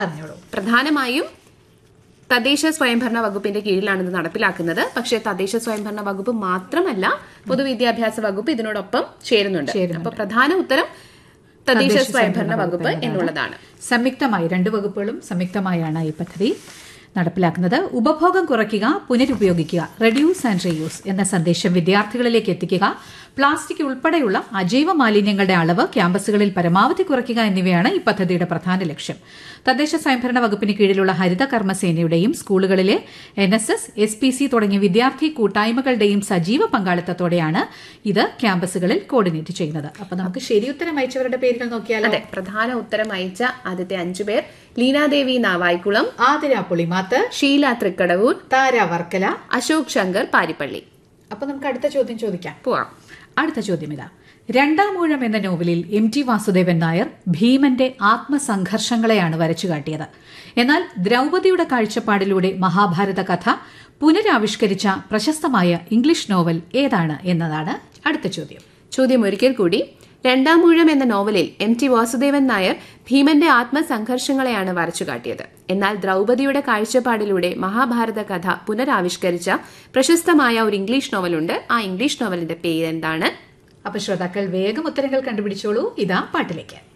പറഞ്ഞോളൂ പ്രധാനമായും തദ്ദേശ സ്വയംഭരണ വകുപ്പിന്റെ കീഴിലാണ് ഇത് നടപ്പിലാക്കുന്നത് പക്ഷേ തദ്ദേശ സ്വയംഭരണ വകുപ്പ് മാത്രമല്ല പൊതുവിദ്യാഭ്യാസ വകുപ്പ് ഇതിനോടൊപ്പം ചേരുന്നുണ്ട് അപ്പൊ പ്രധാന ഉത്തരം തദ്ദേശ സ്വയംഭരണ വകുപ്പ് എന്നുള്ളതാണ് സംയുക്തമായി രണ്ട് വകുപ്പുകളും സംയുക്തമായാണ് ഈ പദ്ധതി നടപ്പിലാക്കുന്നത് ഉപഭോഗം കുറയ്ക്കുക പുനരുപയോഗിക്കുക റെഡ്യൂസ് ആൻഡ് റീയൂസ് എന്ന സന്ദേശം വിദ്യാർത്ഥികളിലേക്ക് എത്തിക്കുക പ്ലാസ്റ്റിക് ഉൾപ്പെടെയുള്ള അജൈവ മാലിന്യങ്ങളുടെ അളവ് ക്യാമ്പസുകളിൽ പരമാവധി കുറയ്ക്കുക എന്നിവയാണ് ഈ പദ്ധതിയുടെ പ്രധാന ലക്ഷ്യം തദ്ദേശ സ്വയംഭരണ വകുപ്പിന് കീഴിലുള്ള ഹരിത കർമ്മസേനയുടെയും സ്കൂളുകളിലെ N S S S P C തുടങ്ങിയ വിദ്യാർത്ഥി കൂട്ടായ്മകളുടെയും സജീവ പങ്കാളിത്തത്തോടെയാണ് ഇത് ക്യാമ്പസുകളിൽ കോർഡിനേറ്റ് ചെയ്യുന്നത് അപ്പൊ നമുക്ക് ശരിയുത്തരം അയച്ചവരുടെ പേരുകൾ നോക്കിയാലോ അതെ പ്രധാന ഉത്തരം അയച്ച ആദ്യത്തെ അഞ്ചു പേർ ലീനാദേവി നാവായിക്കുളം ആതിര പുളിമാത്ത് ഷീല തൃക്കടവൂർ താര വർക്കല അശോക് ശങ്കർ പാരിപ്പള്ളി അപ്പൊ നമുക്ക് അടുത്ത ചോദ്യം ചോദിക്കാം പോവാം അടുത്ത ചോദ്യം ഇതാ രണ്ടാം ഊഴം എന്ന നോവലിൽ എം ടി വാസുദേവൻ നായർ ഭീമന്റെ ആത്മസംഘർഷങ്ങളെയാണ് വരച്ചു കാട്ടിയത് എന്നാൽ ദ്രൗപദിയുടെ കാഴ്ചപ്പാടിലൂടെ മഹാഭാരത കഥ പുനരാവിഷ്കരിച്ച പ്രശസ്തമായ ഇംഗ്ലീഷ് നോവൽ ഏതാണ് എന്നതാണ് അടുത്ത ചോദ്യം ചോദ്യം ഒരിക്കൽ കൂടി രണ്ടാം ഊഴം എന്ന നോവലിൽ എം ടി വാസുദേവൻ നായർ ഭീമന്റെ ആത്മസംഘർഷങ്ങളെയാണ് വരച്ചുകാട്ടിയത് എന്നാൽ ദ്രൗപദിയുടെ കാഴ്ചപ്പാടിലൂടെ മഹാഭാരത കഥ പുനരാവിഷ്കരിച്ച പ്രശസ്തമായ ഒരു ഇംഗ്ലീഷ് നോവലുണ്ട് ആ ഇംഗ്ലീഷ് നോവലിന്റെ പേരെന്താണ് അപ്പൊ ശ്രോതാക്കൾ വേഗം ഉത്തരങ്ങൾ കണ്ടുപിടിച്ചോളൂ ഇതാ പാട്ടിലേക്ക്